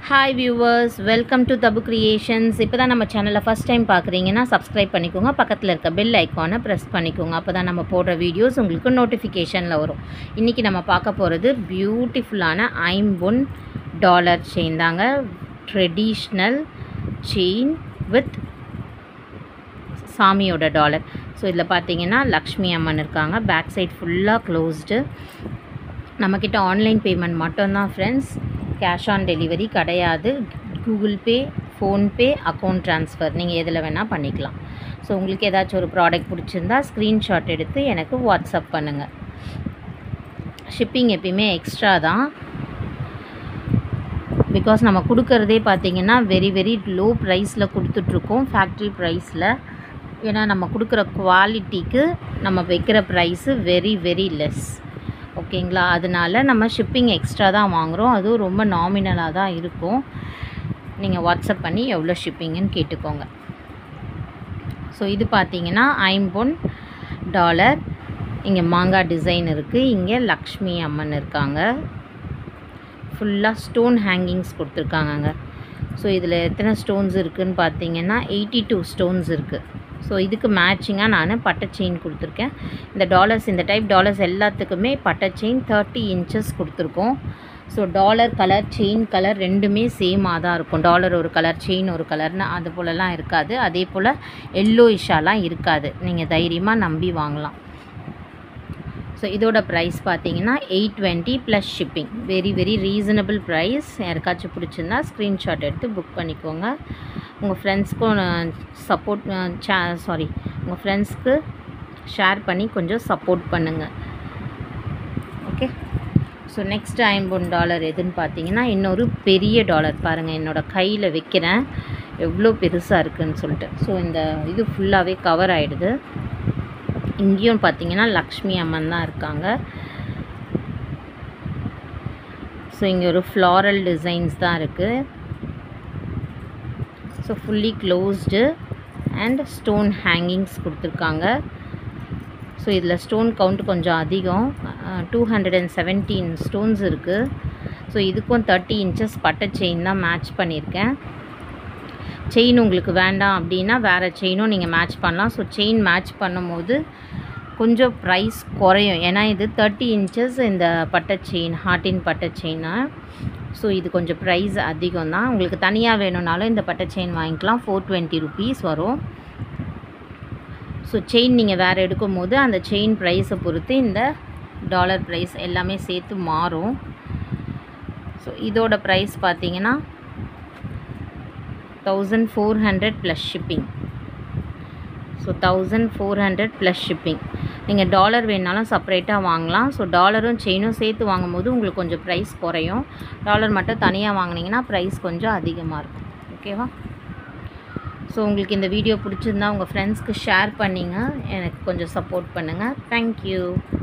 hi viewers welcome to Tabu creations இப்போ தான் நம்ம சேனலை ஃபஸ்ட் டைம் பார்க்குறீங்கன்னா சப்ஸ்கிரைப் பண்ணிக்கோங்க பக்கத்தில் இருக்க பெல் ஐக்கானை ப்ரெஸ் பண்ணிக்கோங்க அப்போ தான் நம்ம போடுற வீடியோஸ் உங்களுக்கு நோட்டிஃபிகேஷனில் வரும் இன்றைக்கி நம்ம பார்க்க போகிறது பியூட்டிஃபுல்லான ஐம்பொன் டாலர் செயின் தாங்க ட்ரெடிஷ்னல் செயின் வித் சாமியோட டாலர் ஸோ இதில் பார்த்தீங்கன்னா லக்ஷ்மி அம்மன் இருக்காங்க பேக் சைட் ஃபுல்லாக க்ளோஸ்டு நம்மக்கிட்ட ஆன்லைன் பேமெண்ட் மட்டும்தான் ஃப்ரெண்ட்ஸ் கேஷ் ஆன் டெலிவரி கிடையாது Google pay PhonePe account transfer நீங்கள் எதில் வேணால் பண்ணிக்கலாம் ஸோ உங்களுக்கு ஏதாச்சும் ஒரு ப்ராடக்ட் பிடிச்சிருந்தா ஸ்க்ரீன்ஷாட் எடுத்து எனக்கு வாட்ஸ்அப் பண்ணுங்கள் ஷிப்பிங் எப்பயுமே எக்ஸ்ட்ரா தான் பிகாஸ் நம்ம கொடுக்கறதே பார்த்தீங்கன்னா வெரி வெரி லோ ப்ரைஸில் கொடுத்துட்ருக்கோம் ஃபேக்ட்ரி ப்ரைஸில் ஏன்னா நம்ம கொடுக்குற குவாலிட்டிக்கு நம்ம வைக்கிற ப்ரைஸு வெரி வெரி லெஸ் ஓகேங்களா அதனால நம்ம ஷிப்பிங் எக்ஸ்ட்ரா தான் வாங்குகிறோம் அதுவும் ரொம்ப நாமினலாக தான் இருக்கும் நீங்கள் வாட்ஸ்அப் பண்ணி எவ்வளோ ஷிப்பிங்குன்னு கேட்டுக்கோங்க ஸோ இது பார்த்தீங்கன்னா ஐம்பொன் டாலர் இங்கே மாங்காய் டிசைன் இருக்குது இங்கே லக்ஷ்மி அம்மன் இருக்காங்க ஃபுல்லாக ஸ்டோன் ஹேங்கிங்ஸ் கொடுத்துருக்காங்கங்க ஸோ இதில் எத்தனை ஸ்டோன்ஸ் இருக்குதுன்னு பார்த்தீங்கன்னா எயிட்டி டூ ஸ்டோன்ஸ் இருக்குது ஸோ இதுக்கு மேட்சிங்காக நான் பட்டை செயின் கொடுத்துருக்கேன் இந்த டாலர்ஸ் இந்த டைப் டாலர்ஸ் எல்லாத்துக்குமே பட்டை செயின் தேர்ட்டி இன்ச்சஸ் கொடுத்துருக்கோம் so dollar colour chain colour ரெண்டுமே சேமாக தான் இருக்கும் டாலர் ஒரு கலர் செயின் ஒரு கலர்னு அது போலலாம் இருக்காது அதே போல் எல்லோ இஷாலாம் இருக்காது நீங்கள் தைரியமாக நம்பி வாங்கலாம் ஸோ இதோட ப்ரைஸ் பார்த்தீங்கன்னா eight twenty plus shipping very very reasonable price யாருக்காச்சும் பிடிச்சிருந்தா ஸ்க்ரீன்ஷாட் எடுத்து புக் பண்ணிக்கோங்க உங்கள் ஃப்ரெண்ட்ஸ்க்கும் சப்போர்ட் சே சாரி உங்கள் ஃப்ரெண்ட்ஸ்க்கு ஷேர் பண்ணி கொஞ்சம் சப்போர்ட் பண்ணுங்கள் ஓகே ஸோ நெக்ஸ்ட் ஐம்பொன் டாலர் எதுன்னு பார்த்தீங்கன்னா இன்னொரு பெரிய டாலர் பாருங்கள் என்னோடய கையில் வைக்கிறேன் எவ்வளோ பெருசாக இருக்குதுன்னு சொல்லிட்டு ஸோ இந்த இது ஃபுல்லாகவே கவர் ஆகிடுது இங்கேயும் பார்த்தீங்கன்னா லக்ஷ்மி அம்மன் தான் இருக்காங்க ஸோ இங்கே ஒரு ஃப்ளாரல் டிசைன்ஸ் தான் இருக்குது so fully closed and stone hangings கொடுத்துருக்காங்க ஸோ இதில் ஸ்டோன் கவுண்ட் கொஞ்சம் அதிகம் two hundred and seventeen stones இருக்குது ஸோ இதுக்கும் தேர்ட்டி இன்ச்சஸ் பட்டை செயின் தான் மேட்ச் பண்ணியிருக்கேன் செயின் உங்களுக்கு வேண்டாம் அப்படின்னா வேறு செயினும் நீங்கள் மேட்ச் பண்ணலாம் ஸோ செயின் மேட்ச் பண்ணும்போது கொஞ்சம் ப்ரைஸ் குறையும் ஏன்னா இது தேர்ட்டி இன்ச்சஸ் இந்த பட்டை செயின் ஹார்டின் பட்டை செயின்னு ஸோ இது கொஞ்சம் ப்ரைஸ் அதிகம் தான் உங்களுக்கு தனியாக வேணும்னாலும் இந்த பட்டை செயின் வாங்கிக்கலாம் ஃபோர் டுவெண்ட்டி ருபீஸ் வரும் ஸோ செயின் நீங்கள் வேறு எடுக்கும் போது அந்த செயின் ப்ரைஸை பொறுத்து இந்த டாலர் ப்ரைஸ் எல்லாமே சேர்த்து மாறும் ஸோ இதோட ப்ரைஸ் பார்த்தீங்கன்னா thousand four hundred plus shipping so thousand four hundred plus shipping நீங்கள் டாலர் வேணாலும் செப்பரேட்டாக வாங்கலாம் ஸோ டாலரும் செயினும் சேர்த்து வாங்கும்போது உங்களுக்கு கொஞ்சம் ப்ரைஸ் குறையும் டாலர் மட்டும் தனியாக வாங்கினீங்கன்னா ப்ரைஸ் கொஞ்சம் அதிகமாக இருக்கும் ஓகேவா ஸோ உங்களுக்கு இந்த வீடியோ பிடிச்சிருந்தா உங்கள் ஃப்ரெண்ட்ஸ்க்கு ஷேர் பண்ணிங்க எனக்கு கொஞ்சம் சப்போர்ட் பண்ணுங்கள் தேங்க்யூ